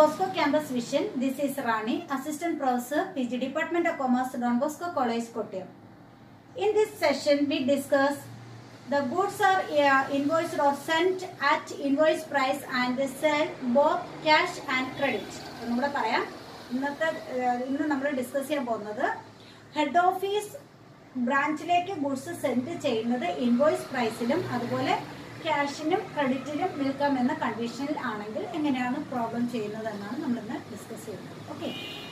Bosco Campus Vision. This is Rani, Assistant Professor, PG Department of Commerce, Don Bosco College, Kottayam. In this session, we discuss the goods are uh, invoiced or sent at invoice price and they sell both cash and credit. ഒന്നുകൂടെ പറയാം ഇന്നത്തെ ഏഹ്, ഇന്ന് നമ്മൾ discuss ചെയ്യാൻ പോകുന്നത് head office ബ്രാഞ്ചിലേക്ക് goods send ചെയ്യുന്നത് invoice പ്രൈസിലും അതുപോലെ ക്യാഷിനും ക്രെഡിറ്റിലും വിൽക്കാം എന്ന കണ്ടീഷനിൽ ആണെങ്കിൽ എങ്ങനെയാണ് പ്രോബ്ലം ചെയ്യുന്നത് എന്നാണ് നമ്മളിന്ന് ഡിസ്കസ് ചെയ്യുന്നത് okay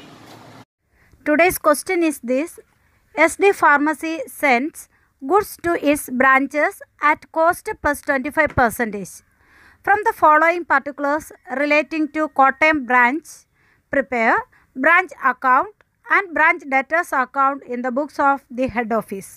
Today's question is this SD Pharmacy sends goods to its branches at cost plus 25 percentage. From the following particulars relating to Kottayam branch, prepare branch account and branch debtors account in the books of the head office.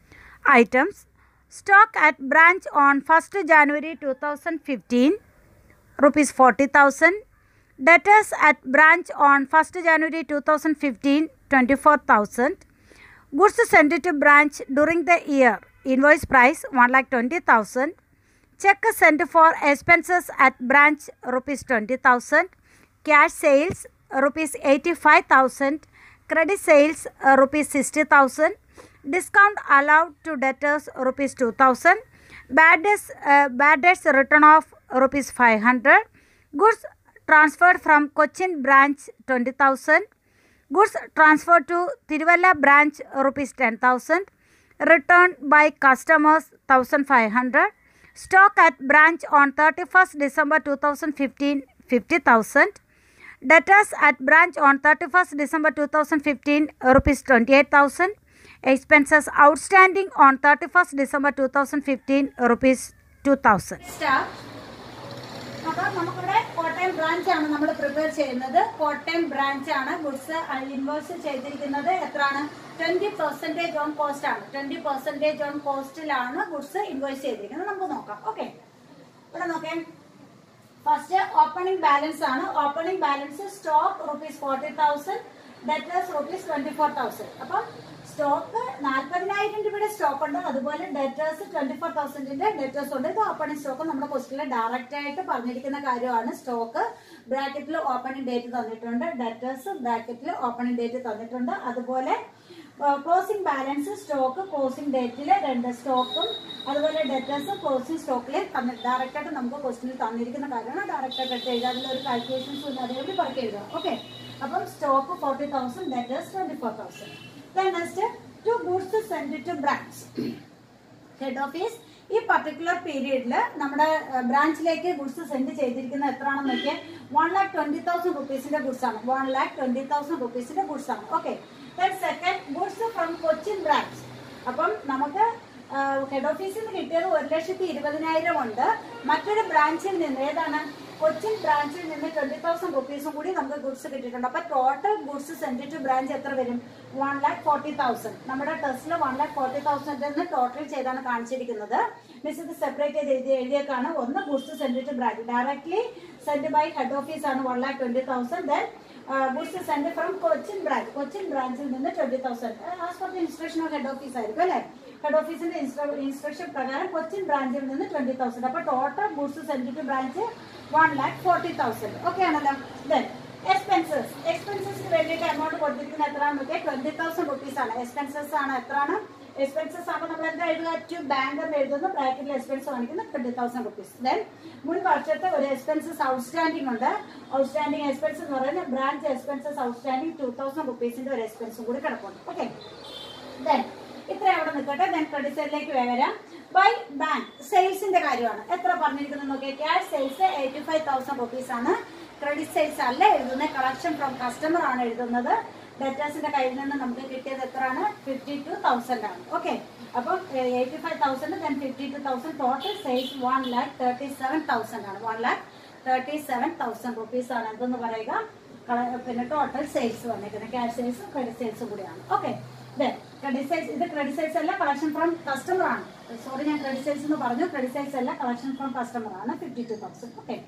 Items stock at branch on 1st January 2015 rupees 40000 debtors at branch on 1st January 2015 24000 goods sent to branch during the year invoice price 120000 check sent for expenses at branch rupees 20000 cash sales rupees 85000 credit sales uh, rupees 60000 discount allowed to debtors rupees 2000 bad debts, uh, bad debts return of rupees 500 goods transferred from cochin branch 20000 goods transferred to tiruvalla branch rupees 10000 returned by customers 1500 stock at branch on 31st december 2015 50000 debtors at branch on 31st december 2015 rupees 28000 expenses outstanding on 31st december 2015 rupees 2000 start അപ്പൊ നമുക്കിവിടെ Kottayam branch ആണ് നമ്മൾ prepare ചെയ്യുന്നത് Kottayam branch ആണ് goods invoice ചെയ്തിരിക്കുന്നത് എത്രയാണ് twenty percentage on cost ആണ് twenty percentage on കോസ്റ്റിലാണ് ഗുഡ്സ് ഇൻവോയ്സ് ചെയ്തിരിക്കുന്നത് നമുക്ക് നോക്കാം ഓക്കെ ഇവിടെ നോക്കേ ഫസ്റ്റ് ഓപ്പണിംഗ് ബാലൻസ് ആണ് opening balance stock rupees forty thousand debtors rupees twenty four thousand അപ്പം സ്റ്റോക്ക് നാൽപ്പതിനായിരം രൂപയുടെ സ്റ്റോക്ക് ഉണ്ട് അതുപോലെ ഡെറ്റേഴ്സ് ട്വന്റി ഫോർ തൗസൻഡിന്റെ ഡെറ്റേഴ്സ് ഉണ്ട് ഇത് ഓപ്പണിംഗ് സ്റ്റോക്ക് നമ്മുടെ ക്വസ്റ്റിനിൽ ഡയറക്റ്റ് ആയിട്ട് പറഞ്ഞിരിക്കുന്ന കാര്യമാണ് സ്റ്റോക്ക് ബ്രാക്കറ്റിൽ ഓപ്പണിംഗ് ഡേറ്റ് തന്നിട്ടുണ്ട് ഡെറ്റേഴ്സ് ബ്രാക്കറ്റിൽ ഓപ്പണിംഗ് ഡേറ്റ് തന്നിട്ടുണ്ട് അതുപോലെ ക്ലോസിംഗ് ബാലൻസ് സ്റ്റോക്ക് ക്ലോസിംഗ് ഡേറ്റിൽ രണ്ട് സ്റ്റോക്കും അതുപോലെ ഡെറ്റേഴ്സ് ക്ലോസിംഗ് സ്റ്റോക്കിൽ ഡയറക്റ്റ് ആയിട്ട് നമുക്ക് ക്വസ്റ്റിനിൽ തന്നിരിക്കുന്ന കാര്യമാണ് ഡയറക്റ്റ് ആയിട്ട് എടുത്ത് എഴുതാൻ അതിൽ ഒരു കാൽക്കുലേഷൻസ് ഒന്നും അതേപോലെ പറക്കി എഴുതുക ഓക്കെ അപ്പം stock forty thousand debtors twenty four thousand then next to goods send to branch head office ഈ പർട്ടിക്കുലർ പീരീഡിൽ നമ്മുടെ ബ്രാഞ്ചിലേക്ക് ഗുഡ്സ് സെൻഡ് ചെയ്തിരിക്കുന്ന എത്രയാണെന്ന് നോക്കിയാൽ വൺ ലാക്ക് ട്വന്റി തൗസൻഡ് റുപ്പീസിന്റെ ഗുഡ്സ് ആണ് വൺ ലാക്ക് ട്വന്റി തൗസൻഡ് റുപ്പീസിന്റെ ഗുഡ്സ് ആണ് okay second goods from Cochin branch അപ്പം നമുക്ക് ഹെഡ് ഓഫീസിൽ നിന്ന് കിട്ടിയത് ഒരു ലക്ഷത്തി ഇരുപതിനായിരം ഉണ്ട് മറ്റൊരു ബ്രാഞ്ചിൽ നിന്ന് ഏതാണ് കൊച്ചിൻ ബ്രാഞ്ചിൽ നിന്ന് ട്വന്റി തൗസൻഡ് റുപ്പീസും കൂടി നമുക്ക് ഗുഡ്സ് കിട്ടിയിട്ടുണ്ട് അപ്പൊ total goods send to branch എത്ര വരും വൺ ലാക്ക് ഫോർട്ടി തൗസൻഡ് നമ്മുടെ ടെസ്റ്റിൽ വൺ ലാക്ക് ഫോർട്ടി തൗസൻഡ് എന്ന് ടോട്ടൽ ചെയ്താണ് കാണിച്ചിരിക്കുന്നത് മിസ് ഇത് സെപ്പറേറ്റ് ചെയ്ത് എഴുതി എഴുതിയേക്കാണ് ഒന്ന് goods send to branch directly send by head office ആണ് one lakh twenty thousand then goods send from Cochin branch Cochin ബ്രാഞ്ചിൽ നിന്ന് twenty thousand as per instruction of head office ആയിരിക്കും അല്ലേ ഹെഡ് ഓഫീസിന്റെ ഇൻസ്ട്രക്ഷൻ പ്രകാരം കൊച്ചിൻ ബ്രാഞ്ചിൽ നിന്ന് ട്വന്റി തൗസൻഡ് അപ്പൊ total goods send to branch one lakh forty thousand okay ആണല്ലോ ദെൻ എക്സ്പെൻസസ് എക്സ്പെൻസസിന് വേണ്ടിയിട്ട് എമൗണ്ട് കൊടുത്തിരിക്കുന്നത് എത്രയാണെന്ന് നോക്കിയാൽ ട്വന്റി തൗസൻഡ് റുപ്പീസ് ആണ് എക്സ്പെൻസസ് ആണ് എത്രയാണ് എക്സ്പെൻസസ് ആകുമ്പോൾ നമ്മൾ എന്താ എഴുതുക ടു ബാങ്ക് എന്ന് എഴുതുന്നു ബ്രാക്കറ്റിൽ എക്സ്പെൻസ് കാണിക്കുന്ന ട്വന്റി തൗസൻഡ് റുപ്പീസ് ദെൻ മുൻ വർഷത്തെ ഒരു എക്സ്പെൻസസ് ഔട്ട്സ്റ്റാൻഡിംഗ് ഉണ്ട് ഔട്ട്സ്റ്റാൻഡിംഗ് എക്സ്പെൻസ് എന്ന് പറയുന്നത് branch expenses outstanding two thousand റുപ്പീസിന്റെ ഒരു എക്സ്പെൻസും കൂടി കിടപ്പുണ്ട് ഓക്കെ ദെൻ ഇത്ര അവിടെ നിൽക്കട്ടെ ദെൻ ക്രെഡിറ്റ് സൈഡിലേക്ക് വരാം ബൈ ബാങ്ക് സെയിൽസിന്റെ കാര്യമാണ് എത്ര പറഞ്ഞിരിക്കുന്നത് നോക്കിയാൽ cash sales eighty five thousand rupees ആണ് ക്രെഡിറ്റ് സെയിൽസ് അല്ല എഴുതുന്നത് കളക്ഷൻ ഫ്രം കസ്റ്റമർ ആണ് എഴുതുന്നത് ഡെറ്റേഴ്സിന്റെ കയ്യിൽ നിന്ന് നമുക്ക് കിട്ടിയത് എത്രയാണ് ഫിഫ്റ്റി ടു തൗസൻഡ് ആണ് ഓക്കെ അപ്പം eighty five thousand then fifty two thousand total sales one lakh thirty seven thousand ആണ് one lakh thirty seven thousand rupees ആണ് എന്തെന്ന് പറയുക കള- പിന്നെ ടോട്ടൽ സെയിൽസ് വന്നിരിക്കുന്നത് ക്യാഷ് സെയിൽസും ക്രെഡിറ്റ് സെയിൽസും കൂടിയാണ് ഓക്കെ ക്രെഡിറ്റ് സെയിൽസ് ഇത് ക്രെഡിറ്റ് സെയിൽസ് അല്ല കളക്ഷൻ ഫ്രം കസ്റ്റമർ ആണ് സോറി ഞാൻ ക്രെഡിറ്റ് സെയിൽസ് എന്ന് പറഞ്ഞു ക്രെഡിറ്റ് സെയിൽസ് അല്ല കളക്ഷൻ ഫ്രം കസ്റ്റമർ ആണ് ഫിഫ്റ്റി ടു തൗസൻഡ് ഓക്കെ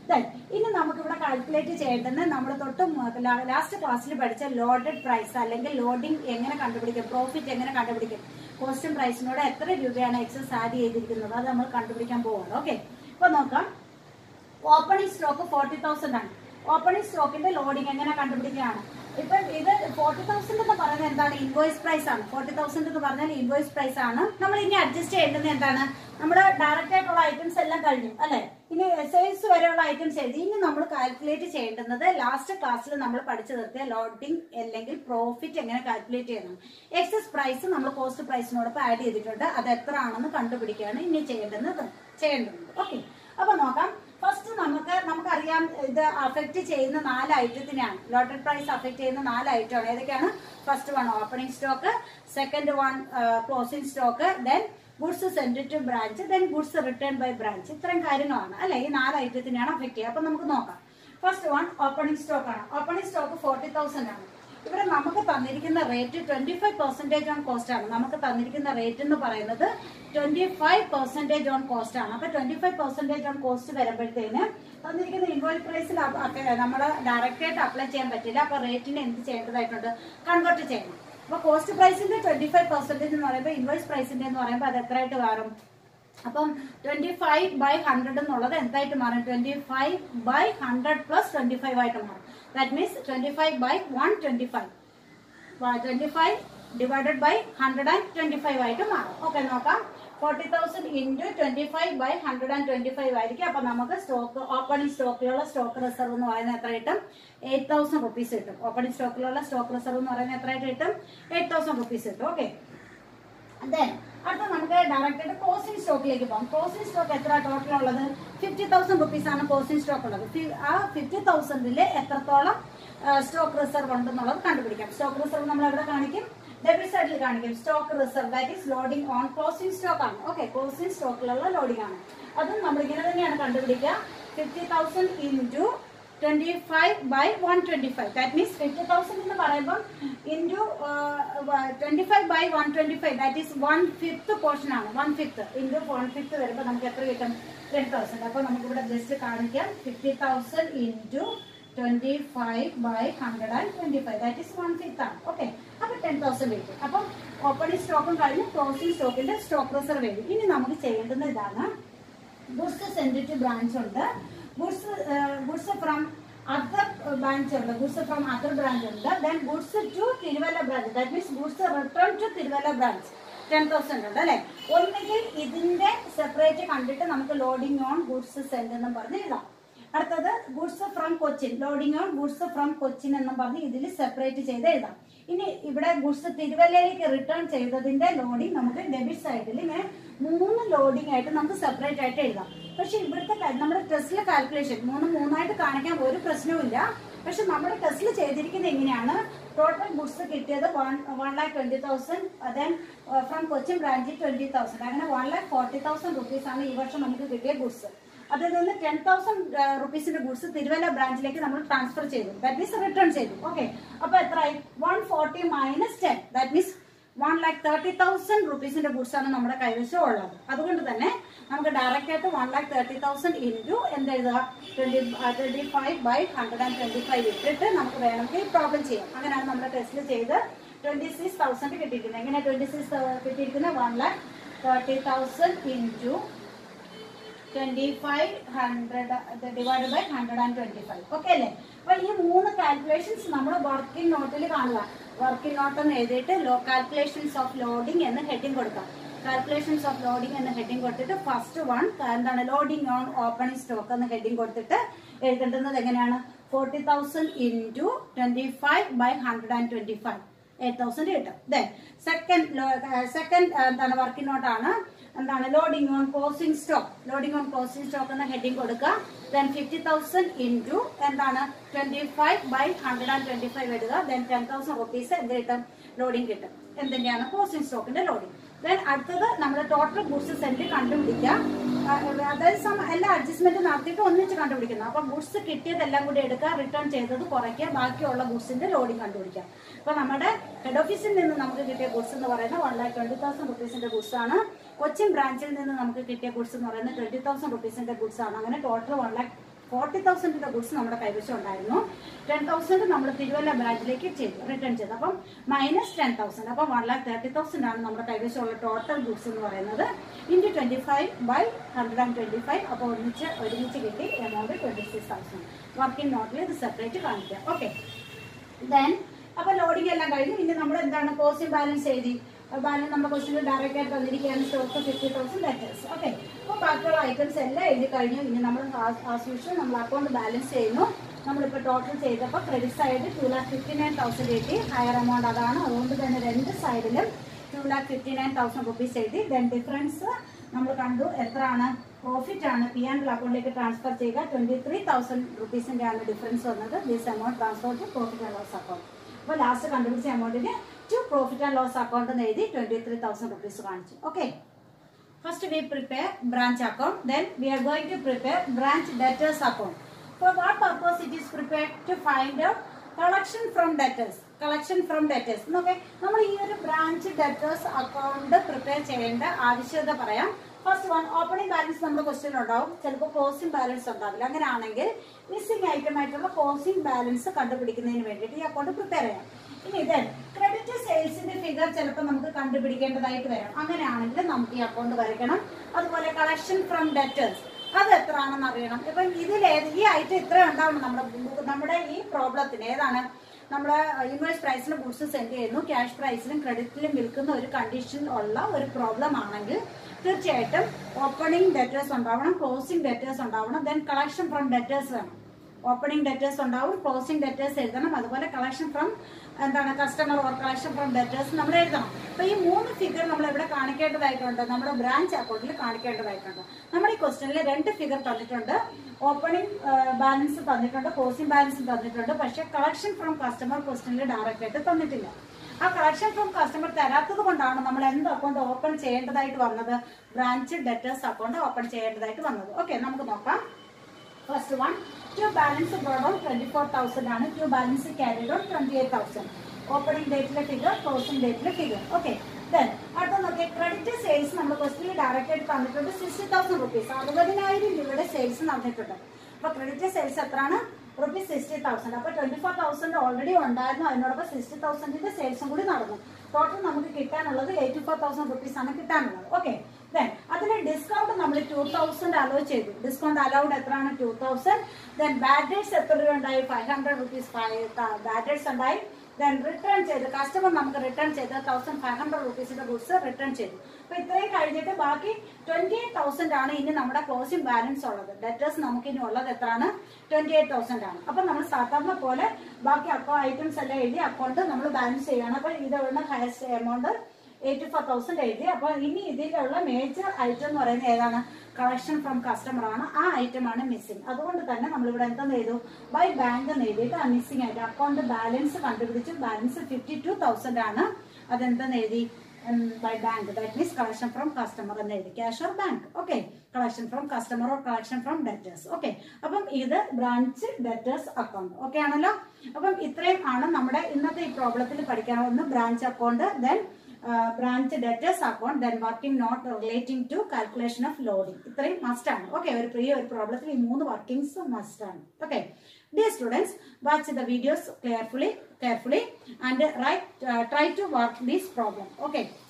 ഇനി നമുക്ക് ഇവിടെ കാൽക്കുലേറ്റ് ചെയ്യേണ്ടത് നമ്മൾ തൊട്ട് ലാസ്റ്റ് ക്ലാസ്സിൽ പഠിച്ച ലോഡഡ് പ്രൈസ് അല്ലെങ്കിൽ ലോഡിംഗ് എങ്ങനെ കണ്ടുപിടിക്കും പ്രോഫിറ്റ് എങ്ങനെ കണ്ടുപിടിക്കും കോസ്റ്റും പ്രൈസിനോട് എത്ര രൂപയാണ് എക്സസ് ആഡ് ചെയ്തിരിക്കുന്നത് അത് നമ്മൾ കണ്ടുപിടിക്കാൻ പോവാണ് ഓക്കെ ഇപ്പൊ നോക്കാം ഓപ്പണിംഗ് സ്റ്റോക്ക് ഫോർട്ടി തൗസൻഡ് ആണ് ഓപ്പണിംഗ് സ്റ്റോക്കിന്റെ ലോഡിംഗ് എങ്ങനെ കണ്ടുപിടിക്കുകയാണ് ഇപ്പം ഇത് ഫോർട്ടി തൗസൻഡ് എന്ന് പറയുന്നത് എന്താണ് ഇൻവോയ്സ് പ്രൈസ് ആണ് ഫോർട്ടി തൗസൻഡ് എന്ന് പറഞ്ഞാൽ ഇൻവോയ്സ് പ്രൈസ് ആണ് നമ്മൾ ഇനി അഡ്ജസ്റ്റ് ചെയ്യേണ്ടത് എന്താണ് നമ്മൾ ഡയറക്റ്റ് ആയിട്ടുള്ള ഐറ്റംസ് എല്ലാം കഴിഞ്ഞു അല്ലെ ഇനി സെയിൽസ് വരെയുള്ള ഐറ്റംസ് എഴുതി ഇനി നമ്മൾ കാൽക്കുലേറ്റ് ചെയ്യേണ്ടുന്നത് ലാസ്റ്റ് ക്ലാസ്സിൽ നമ്മൾ പഠിച്ചു നിർത്തിയ ലോഡിംഗ് അല്ലെങ്കിൽ പ്രോഫിറ്റ് എങ്ങനെ കാൽക്കുലേറ്റ് ചെയ്യണം എക്സസ് പ്രൈസ് നമ്മൾ കോസ്റ്റ് പ്രൈസിനോടൊപ്പം ആഡ് ചെയ്തിട്ടുണ്ട് അത് എത്ര ആണെന്ന് കണ്ടുപിടിക്കുകയാണ് ഇനി ചെയ്യേണ്ടുന്നത് ചെയ്യേണ്ടത് ഓക്കെ അപ്പൊ നോക്കാം ഫസ്റ്റ് നമുക്ക് നമുക്കറിയാം ഇത് അഫക്റ്റ് ചെയ്യുന്ന നാല് ഐറ്റത്തിനാണ് ലോട്ടഡ് പ്രൈസ് അഫക്റ്റ് ചെയ്യുന്ന നാല് ഐറ്റമാണ് ഏതൊക്കെയാണ് first one opening stock second one closing stock then goods send to branch then goods return by branch ഇത്രയും കാര്യങ്ങളാണ് അല്ലെ ഈ നാല് ഐറ്റത്തിനാണ് അഫക്റ്റ് ചെയ്യുക അപ്പൊ നമുക്ക് നോക്കാം ഫസ്റ്റ് വൺ ഓപ്പണിംഗ് സ്റ്റോക്ക് ആണ് ഓപ്പണിംഗ് സ്റ്റോക്ക് ഫോർട്ടി തൗസൻഡ് ആണ് ഇവിടെ നമുക്ക് തന്നിരിക്കുന്ന rate twenty five percentage on cost ആണ് നമുക്ക് തന്നിരിക്കുന്ന റേറ്റ് എന്ന് പറയുന്നത് twenty five percentage on cost ആണ് അപ്പൊ twenty five percentage on cost വരുമ്പോഴത്തേന് തന്നിരിക്കുന്ന ഇൻവോയ്സ് പ്രൈസിൽ നമ്മൾ ഡയറക്റ്റ് ആയിട്ട് അപ്ലൈ ചെയ്യാൻ പറ്റില്ല അപ്പൊ റേറ്റിന് എന്ത് ചെയ്യേണ്ടതായിട്ടുണ്ട് കൺവേർട്ട് ചെയ്യണം അപ്പൊ കോസ്റ്റ് പ്രൈസിന്റെ ട്വന്റി ഫൈവ് പെർസെന്റേജ് എന്ന് പറയുമ്പോൾ ഇൻവോയ്സ് പ്രൈസിന്റെ എന്ന് പറയുമ്പോൾ അത് എത്രയായിട്ട് മാറും അപ്പം ട്വന്റി ഫൈവ് ബൈ ഹൺഡ്രഡ് എന്നുള്ളത് എന്തായിട്ട് മാറും twenty five by hundred plus twenty five ആയിട്ട് മാറും that means twenty five by one twenty five twenty five divided by hundred and twenty five ആയിട്ട് മാറും ഓക്കെ നോക്കാം forty thousand into twenty five by hundred and twenty five ആയിരിക്കും അപ്പൊ നമുക്ക് stock opening സ്റ്റോക്കിലുള്ള stock reserve എന്ന് പറയുന്നത് എത്ര കിട്ടും എയ്റ്റ് തൗസൻഡ് റുപ്പീസ് കിട്ടും ഓപ്പണിംഗ് സ്റ്റോക്കിലുള്ള സ്റ്റോക്ക് റിസർവ് എന്ന് പറയുന്നത് എത്രയായിട്ട് കിട്ടും എയ്റ്റ് തൗസൻഡ് റുപ്പീസ് കിട്ടും ഓക്കെ ദെൻ അടുത്ത നമുക്ക് ഡയറക്റ്റ് ആയിട്ട് ക്ലോസിംഗ് സ്റ്റോക്കിലേക്ക് പോകാം ക്ലോസിംഗ് സ്റ്റോക്ക് എത്ര ടോട്ടൽ ഉള്ളത് ഫിഫ്റ്റി തൗസൻഡ് റുപ്പീസ് ആണ് ക്ലോസിംഗ് സ്റ്റോക്ക് ഉള്ളത് ഫി- ആ ഫിഫ്റ്റി തൗസൻഡിൽ എത്രത്തോളം സ്റ്റോക്ക് റിസർവ് ഉണ്ടെന്നുള്ളത് കണ്ടുപിടിക്കാം സ്റ്റോക്ക് റിസർവ് നമ്മൾ എവിടെ കാണിക്കും ഡെബിറ്റ് സൈഡിൽ കാണിക്കും stock reserve that is loading on closing stock ആണ് ഓക്കെ ക്ലോസിംഗ് സ്റ്റോക്കിലുള്ള ലോഡിംഗ് ആണ് അതും നമ്മൾ ഇങ്ങനെ തന്നെയാണ് കണ്ടുപിടിക്കുക fifty thousand into twenty five by one twenty five that means fifty thousand എന്ന് പറയുമ്പോൾ into twenty five by one twenty five that is one fifth portion ആണ് one fifth into one fifth വരുമ്പോൾ നമുക്ക് എത്ര കിട്ടും ടെൻ തൗസൻഡ് അപ്പോൾ നമുക്ക് ഇവിടെ ജസ്റ്റ് കാണിക്കാം fifty thousand into twenty five by hundred and twenty five that is one fifth ആണ് ഓക്കെ അപ്പോൾ ടെൻ തൗസൻഡ് വരും അപ്പം ഓപ്പണിംഗ് സ്റ്റോക്കും കഴിഞ്ഞ് ക്ലോസിംഗ് സ്റ്റോക്കിന്റെ സ്റ്റോക്ക് റിസർവ് വരും ഇനി നമുക്ക് ചെയ്യേണ്ടുന്ന ഇതാണ് ഗുഡ്സ് സെൻഡ് ടു ബ്രാഞ്ച് ഉണ്ട് goods goods from other branch ഉണ്ട് ഗുഡ്സ് ഫ്രം അതർ ബ്രാഞ്ച് ഉണ്ട് then goods to Thiruvalla branch that means goods return to Thiruvalla branch ten thousand ഉണ്ട് അല്ലെ ഒന്നുകിൽ ഇതിന്റെ സെപ്പറേറ്റ് കണ്ടിട്ട് നമുക്ക് ലോഡിംഗ് ഓൺ ഗുഡ്സ് സെൻഡ് എന്നും പറഞ്ഞ് എഴുതാം അടുത്തത് goods from Cochin loading on goods from Cochin എന്നും പറഞ്ഞ് ഇതിൽ സെപ്പറേറ്റ് ചെയ്ത് എഴുതാം ഇനി ഇവിടെ ഗുഡ്സ് തിരുവല്ലയിലേക്ക് റിട്ടേൺ ചെയ്തതിന്റെ ലോഡിംഗ് നമുക്ക് ഡെബിറ്റ് സൈഡിൽ ഇങ്ങനെ മൂന്ന് ലോഡിംഗ് ആയിട്ട് നമുക്ക് സെപ്പറേറ്റ് ആയിട്ട് എഴുതാം പക്ഷെ ഇവിടുത്തെ കാ- നമ്മുടെ ടെസ്റ്റിലെ കാൽക്കുലേഷൻ മൂന്ന് മൂന്നായിട്ട് കാണിക്കാൻ ഒരു പ്രശ്നവുമില്ല പക്ഷെ നമ്മുടെ ടെസ്റ്റിൽ ചെയ്തിരിക്കുന്നത് എങ്ങനെയാണ് ടോട്ടൽ ഗുഡ്സ് കിട്ടിയത് one one lakh twenty thousand then from Cochin ബ്രാഞ്ചിൽ ട്വന്റി തൗസൻഡ് അങ്ങനെ one lakh forty thousand rupees ആണ് ഈ വർഷം നമുക്ക് കിട്ടിയ ഗുഡ്സ് അതിൽ നിന്ന് ടെൻ തൗസൻഡ് റുപ്പീസിന്റെ ഗുഡ്സ് തിരുവല്ല ബ്രാഞ്ചിലേക്ക് നമ്മൾ ട്രാൻസ്ഫർ ചെയ്തു ദാറ്റ് മീൻസ് റിട്ടേൺ ചെയ്തു ഓക്കെ അപ്പൊ എത്രയായി one forty minus ten that means one lakh thirty thousand റുപ്പീസിന്റെ ഗുഡ്സ് ആണ് നമ്മുടെ കൈവശം ഉള്ളത് അതുകൊണ്ട് തന്നെ നമുക്ക് ഡയറക്റ്റ് ആയിട്ട് one lakh thirty thousand into എന്ത് എഴുതുക twenty twenty five by hundred and twenty five ഇട്ടിട്ട് നമുക്ക് വേണമെങ്കിൽ പ്രോബ്ലം ചെയ്യാം അങ്ങനെയാണ് നമ്മുടെ ടെസ്റ്റിൽ ചെയ്ത് ട്വന്റി സിക്സ് തൗസൻഡ് കിട്ടിയിരിക്കുന്നത് എങ്ങനെ ട്വന്റി സിക്സ് കിട്ടിയിരിക്കുന്നത് one lakh thirty thousand into twenty five hundred divide by hundred and twenty five okay അല്ലേ അപ്പൊ ഈ മൂന്ന് കാൽക്കുലേഷൻസ് നമ്മൾ വർക്കിംഗ് നോട്ടിൽ കാണുക വർക്കിംഗ് നോട്ട് എന്ന് എഴുതിയിട്ട് ലോ കാൽക്കുലേഷൻസ് ഓഫ് ലോഡിംഗ് എന്ന് ഹെഡിങ് കൊടുക്കാം കാൽക്കുലേഷൻസ് ഓഫ് ലോഡിംഗ് എന്ന് ഹെഡിങ് കൊടുത്തിട്ട് ഫസ്റ്റ് വൺ എന്താണ് ലോഡിംഗ് ഓൺ ഓപ്പണിംഗ് സ്റ്റോക്ക് എന്ന് ഹെഡിങ് കൊടുത്തിട്ട് എഴുതേണ്ടുന്നത് എങ്ങനെയാണ് forty thousand into twenty five by hundred and twenty five eight thousand കിട്ടും ദെൻ സെക്കൻഡ് സെക്കൻഡ് എന്താണ് വർക്കിംഗ് നോട്ടാണ് എന്താണ് loading on closing stock loading on closing stock എന്ന ഹെഡിങ് കൊടുക്കുക ദെൻ ഫിഫ്റ്റി തൗസൻഡ് ഇൻറ്റു എന്താണ് twenty five by hundred and twenty five ഇടുക then ten thousand rupees എന്ത് കിട്ടും ലോഡിംഗ് കിട്ടും എന്തിന്റെയാണ് ക്ലോസിംഗ് സ്റ്റോക്കിന്റെ ലോഡിംഗ് ദെൻ അടുത്തത് നമ്മൾ ടോട്ടൽ ഗുഡ്സ് സെന്റ് കണ്ടുപിടിക്കുക ആ, അതായത് സം- എല്ലാ അഡ്ജസ്റ്റ്മെന്റ് നടത്തിയിട്ട് ഒന്നിച്ച് കണ്ടുപിടിക്കുന്നു അപ്പൊ ഗുഡ്സ് കിട്ടിയതെല്ലാം കൂടി എടുക്കുക റിട്ടേൺ ചെയ്തത് കുറയ്ക്കുക ബാക്കിയുള്ള ഗുഡ്സിന്റെ ലോഡിംഗ് കണ്ടുപിടിക്കുക അപ്പൊ നമ്മുടെ ഹെഡ് ഓഫീസിൽ നിന്ന് നമുക്ക് കിട്ടിയ ഗുഡ്സ് എന്ന് പറയുന്നത് വൺ ലാക്ക് ട്വന്റി തൗസൻഡ് റുപ്പീസിന്റെ ഗുഡ്സ് ആണ് കൊച്ചിൻ ബ്രാഞ്ചിൽ നിന്ന് നമുക്ക് കിട്ടിയ ഗുഡ്സ് എന്ന് പറയുന്നത് ട്വന്റി തൗസൻഡ് റുപ്പീസിന്റെ ഗുഡ്സ് ആണ് അങ്ങനെ ടോട്ടൽ വൺ ലാക്ക് ഫോർട്ടി തൗസൻഡിന്റെ ഗുഡ്സ് നമ്മുടെ കൈവശം ഉണ്ടായിരുന്നു ടെൻ തൗസൻഡ് നമ്മൾ തിരുവല്ല ബ്രാഞ്ചിലേക്ക് ചെയ്തു റിട്ടേൺ ചെയ്തു അപ്പം മൈനസ് ടെൻ തൗസൻഡ് അപ്പം വൺ ലാക്ക് തേർട്ടി തൗസൻഡ് ആണ് നമ്മുടെ കൈവശമുള്ള ടോട്ടൽ ഗുഡ്സ് എന്ന് പറയുന്നത് into twenty five by hundred and twenty five അപ്പോൾ ഒന്നിച്ച് ഒരുമിച്ച് കിട്ടി amount twenty six thousand working നോട്ടിൽ ഇത് സെപ്പറേറ്റ് കാണിക്കാം ഓക്കെ ദെൻ അപ്പൊ ലോഡിംഗ് എല്ലാം കഴിഞ്ഞു ഇനി നമ്മൾ എന്താണ് കോസ്റ്റ് ബാലൻസ് എഴുതി ബാലൻസ് നമ്മുടെ ക്വസ്റ്റിന് ഡയറക്റ്റ് ആയിട്ട് തന്നിരിക്കുകയാണ് stock fifty thousand letters okay അപ്പോൾ ബാക്കിയുള്ള ഐറ്റംസ് എല്ലാം എഴുതി കഴിഞ്ഞു ഇനി നമ്മൾ ആസ് യൂഷ്വൽ നമ്മൾ അക്കൗണ്ട് ബാലൻസ് ചെയ്യുന്നു നമ്മളിപ്പോൾ ടോട്ടൽ ചെയ്തപ്പോൾ credit side two lakh fifty nine thousand എഴുതി ഹയർ എമൗണ്ട് അതാണ് അതുകൊണ്ട് തന്നെ രണ്ട് സൈഡിലും two lakh fifty nine thousand rupees എഴുതി ദെൻ ഡിഫറൻസ് നമ്മൾ കണ്ടു എത്രയാണ് പ്രോഫിറ്റ് ആണ് പി ആൻഡ് അക്കൗണ്ടിലേക്ക് ട്രാൻസ്ഫർ ചെയ്യുക ട്വന്റി ത്രീ തൗസൻഡ് റുപ്പീസിന്റെ ആണ് ഡിഫറൻസ് വന്നത് this amount transfer to profit and loss account അപ്പോൾ ലാസ്റ്റ് കണ്ടുപിടിച്ച എമൗണ്ടിന് to profit and loss account എന്ന് എഴുതി ട്വന്റി ത്രീ തൗസൻഡ് റുപ്പീസ് കാണിച്ചു okay first we prepare branch account then we are going to prepare branch debtors account for what purpose it is prepared to find out collection from debtors collection from debtors നോക്കെ നമ്മൾ ഈ ഒരു branch debtors account prepare ചെയ്യേണ്ട ആവശ്യകത പറയാം first one opening balance നമ്മുടെ question ഉണ്ടാവും ചിലപ്പോൾ ക്ലോസിംഗ് ബാലൻസ് ഉണ്ടാവില്ല അങ്ങനെയാണെങ്കിൽ മിസ്സിംഗ് ഐറ്റം ആയിട്ടുള്ള ക്ലോസിംഗ് ബാലൻസ് കണ്ടുപിടിക്കുന്നതിന് വേണ്ടിയിട്ട് ഈ അക്കൗണ്ട് പ്രിപ്പയർ ചെയ്യാം ഇനി ഇത് ക്രെഡിറ്റ് സെയിൽസിന്റെ ഫിഗർ ചിലപ്പോൾ നമുക്ക് കണ്ടുപിടിക്കേണ്ടതായിട്ട് വരാം അങ്ങനെയാണെങ്കിൽ നമുക്ക് ഈ അക്കൗണ്ട് വരയ്ക്കണം അതുപോലെ കളക്ഷൻ ഫ്രം ഡെറ്റേഴ്സ് അത് എത്ര ആണെന്ന് അറിയണം ഇപ്പം ഇതിലേത് ഈ ഐറ്റം ഇത്ര ഉണ്ടാവണം നമ്മുടെ നമ്മുടെ ഈ പ്രോബ്ലത്തിന് ഏതാണ് നമ്മൾ ഇൻവോയ്സ് പ്രൈസിലും ഗുഡ്സ് സെൻഡ് ചെയ്യുന്നു ക്യാഷ് പ്രൈസിലും ക്രെഡിറ്റിലും വിൽക്കുന്ന ഒരു കണ്ടീഷൻ ഉള്ള ഒരു പ്രോബ്ലം ആണെങ്കിൽ തീർച്ചയായിട്ടും ഓപ്പണിംഗ് ഡെറ്റേഴ്സ് ഉണ്ടാവണം ക്ലോസിംഗ് ഡെറ്റേഴ്സ് ഉണ്ടാവണം ദെൻ കളക്ഷൻ ഫ്രം ഡെറ്റേഴ്സ് വേണം ഓപ്പണിംഗ് ഡെറ്റേഴ്സ് ഉണ്ടാവും ക്ലോസിംഗ് ഡെറ്റേഴ്സ് എഴുതണം അതുപോലെ കളക്ഷൻ ഫ്രം എന്താണ് customer or collection from debtors നമ്മൾ എഴുതണം അപ്പൊ ഈ മൂന്ന് ഫിഗർ നമ്മൾ ഇവിടെ കാണിക്കേണ്ടതായിട്ടുണ്ട് നമ്മുടെ ബ്രാഞ്ച് അക്കൗണ്ടിൽ കാണിക്കേണ്ടതായിട്ടുണ്ട് നമ്മുടെ ഈ ക്വസ്റ്റനിൽ രണ്ട് ഫിഗർ തന്നിട്ടുണ്ട് ഓപ്പണിംഗ് ബാലൻസ് തന്നിട്ടുണ്ട് ക്ലോസിംഗ് ബാലൻസ് തന്നിട്ടുണ്ട് പക്ഷെ കളക്ഷൻ ഫ്രം കസ്റ്റമർ ക്വസ്റ്റനിൽ ഡയറക്റ്റ് ആയിട്ട് തന്നിട്ടില്ല ആ കളക്ഷൻ ഫ്രം കസ്റ്റമർ തരാത്തത് കൊണ്ടാണ് നമ്മൾ എന്ത് അക്കൗണ്ട് ഓപ്പൺ ചെയ്യേണ്ടതായിട്ട് വന്നത് ബ്രാഞ്ച് ഡെറ്റേഴ്സ് അക്കൗണ്ട് ഓപ്പൺ ചെയ്യേണ്ടതായിട്ട് വന്നത് ഓക്കെ നമുക്ക് നോക്കാം first one to balance brought on twenty four thousand ആണ് to balance carried on twenty eight thousand opening ഡേറ്റിലെ ഫിഗർ ക്ലോസിംഗ് ഡേറ്റിലെ ഫിഗർ ഓക്കെ ദെൻ അടുത്ത നോക്കിയാൽ ക്രെഡിറ്റ് സെയിൽസ് നമ്മൾ ക്വസ്റ്റിൽ ഡയറക്റ്റ് ആയിട്ട് തന്നിട്ടുണ്ട് സിക്സ്റ്റി തൗസൻഡ് റുപ്പീസ് അറുപതിനായിരം രൂപയുടെ സെയിൽസ് നടന്നിട്ടുണ്ട് അപ്പൊ ക്രെഡിറ്റ് സെയിൽസ് എത്രയാണ് റുപ്പീസ് സിക്സ്റ്റി തൗസൻഡ് അപ്പൊ ട്വന്റി ഫോർ തൗസൻഡ് ഓൾറെഡി ഉണ്ടായിരുന്നു അതിനോടൊപ്പം സിക്സ്റ്റി തൗസൻഡിന്റെ സെയിൽസും കൂടി നടന്നു ടോട്ടൽ നമുക്ക് കിട്ടാനുള്ളത് എയ്റ്റി ഫോർ തൗസൻഡ് റുപ്പീസ് ആണ് കിട്ടാനുള്ളത് ഓക്കെ ദെൻ അതിന് ഡിസ്കൗണ്ട് നമ്മൾ ടൂ തൗസൻഡ് അലോ ചെയ്തു ഡിസ്കൗണ്ട് അലൗഡ് എത്രയാണ് ടൂ തൗസൻഡ് ദെൻ ബാറ്റേഴ്സ് എത്ര രൂപ ഉണ്ടായി ഫൈവ് ഹൺഡ്രഡ് റുപ്പീസ് ബാറ്റേഴ്സ് ഉണ്ടായി ദെൻ റിട്ടേൺ ചെയ്ത് കസ്റ്റമർ നമുക്ക് റിട്ടേൺ ചെയ്ത് തൗസൻഡ് ഫൈവ് ഹൺഡ്രഡ് റുപ്പീസിന്റെ ഗുഡ്സ് റിട്ടേൺ ചെയ്തു അപ്പൊ ഇത്രയും കഴിഞ്ഞിട്ട് ബാക്കി ട്വന്റി എയ്റ്റ് തൗസൻഡ് ആണ് ഇനി നമ്മുടെ ക്ലോസിംഗ് ബാലൻസ് ഉള്ളത് ഡെറ്റേഴ്സ് നമുക്ക് ഇനി ഉള്ളത് എത്രയാണ് ട്വന്റി എയ്റ്റ് തൗസൻഡ് ആണ് അപ്പൊ നമ്മൾ സാധാരണ പോലെ ബാക്കി അക്കൗ ഐറ്റംസ് എല്ലാം എഴുതി അക്കൗണ്ട് നമ്മൾ ബാലൻസ് ചെയ്യണം അപ്പൊ ഇതുള്ള highest amount eighty four thousand എഴുതി അപ്പോൾ ഇനി ഇതിലുള്ള മേജർ ഐറ്റം എന്ന് പറയുന്നത് ഏതാണ് കളക്ഷൻ ഫ്രം കസ്റ്റമർ ആണ് ആ ഐറ്റം ആണ് മിസ്സിംഗ് അതുകൊണ്ട് തന്നെ നമ്മൾ ഇവിടെ എന്തെന്ന് ചെയ്തു ബൈ ബാങ്ക് എന്ന് എഴുതിയിട്ട് ആ മിസ്സിംഗ് ആയിട്ട് അക്കൗണ്ട് ബാലൻസ് കണ്ടുപിടിച്ചു ബാലൻസ് ഫിഫ്റ്റി ടു തൗസൻഡ് ആണ് അതെന്തെന്ന് എഴുതി by bank that means collection from customer എന്ന് എഴുതി cash or bank okay collection from customer or collection from debtors okay അപ്പം ഇത് ബ്രാഞ്ച് ഡെറ്റേഴ്സ് അക്കൗണ്ട് ഓക്കെ ആണല്ലോ അപ്പം ഇത്രയും ആണ് നമ്മുടെ ഇന്നത്തെ ഈ പ്രോബ്ലത്തിൽ പഠിക്കാവുന്ന branch account then branch debtors account then working note relating to calculation of loading ഇത്രയും മസ്റ്റ് ആണ് ഓക്കെ ഒരു പ്രിയ ഒരു പ്രോബ്ലത്തിൽ ഈ മൂന്ന് വർക്കിംഗ്സ് മസ്റ്റ് ആണ് okay dear students watch the videos carefully carefully and write try to work these problem okay